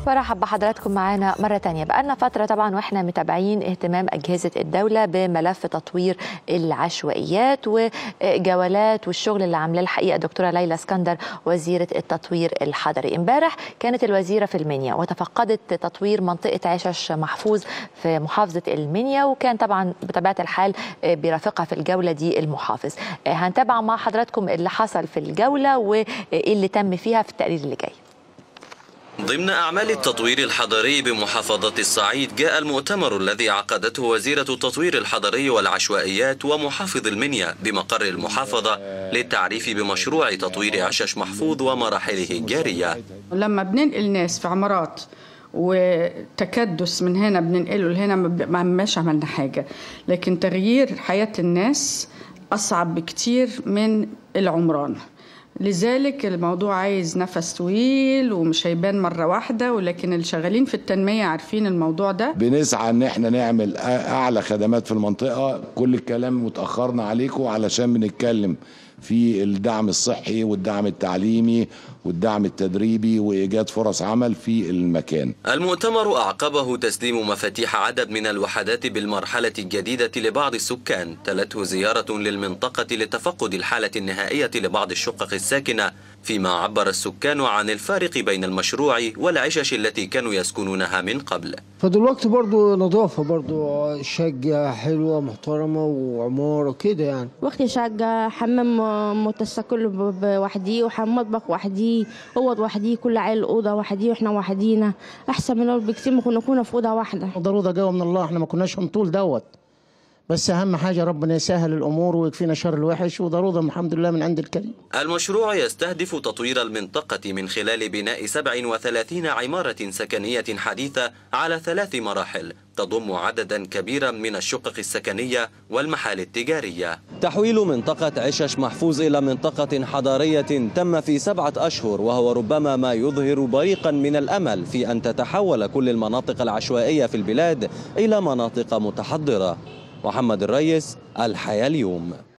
برحب بحضراتكم معانا مرة تانية بقالنا فترة طبعا واحنا متابعين اهتمام أجهزة الدولة بملف تطوير العشوائيات وجولات والشغل اللي عاملاه الحقيقة دكتورة ليلى اسكندر وزيرة التطوير الحضري امبارح كانت الوزيرة في المنيا وتفقدت تطوير منطقة عشش محفوظ في محافظة المنيا وكان طبعا بطبيعة الحال بيرافقها في الجولة دي المحافظ هنتابع مع حضراتكم اللي حصل في الجولة وايه اللي تم فيها في التقرير اللي جاي ضمن أعمال التطوير الحضري بمحافظة الصعيد جاء المؤتمر الذي عقدته وزيرة التطوير الحضري والعشوائيات ومحافظ المنيا بمقر المحافظة للتعريف بمشروع تطوير عشش محفوظ ومراحله الجارية لما بننقل ناس في عمارات وتكدس من هنا بننقله لهنا ما عماش عملنا حاجة لكن تغيير حياة الناس أصعب بكتير من العمران لذلك الموضوع عايز نفس طويل ومش هيبان مرة واحدة ولكن اللي شغالين في التنمية عارفين الموضوع ده بنسعى ان احنا نعمل اعلى خدمات في المنطقة كل الكلام متأخرنا عليكم علشان بنتكلم في الدعم الصحي والدعم التعليمي والدعم التدريبي وايجاد فرص عمل في المكان. المؤتمر اعقبه تسليم مفاتيح عدد من الوحدات بالمرحله الجديده لبعض السكان، تلته زياره للمنطقه لتفقد الحاله النهائيه لبعض الشقق الساكنه، فيما عبر السكان عن الفارق بين المشروع والعشش التي كانوا يسكنونها من قبل. فدلوقتي برضو نظافه برضو شقه حلوه محترمه وعماره كده يعني. واختي شقه حمام متسكل بوحديه وحمام مطبخ وحديه اوض وحديه كل عيل اوضه وحديه واحنا وحدينا احسن من الاول بكتير ما كنا كنا في اوضه واحده ضروره قوي من الله احنا ما كناش هنطول دوت بس اهم حاجه ربنا يسهل الامور ويكفينا شر الوحش وضروره الحمد لله من عند الكريم. المشروع يستهدف تطوير المنطقه من خلال بناء 37 عماره سكنيه حديثه على ثلاث مراحل تضم عددا كبيرا من الشقق السكنيه والمحال التجاريه. تحويل منطقه عشش محفوظ الى منطقه حضاريه تم في سبعه اشهر وهو ربما ما يظهر بريقا من الامل في ان تتحول كل المناطق العشوائيه في البلاد الى مناطق متحضره. محمد الريس الحياة اليوم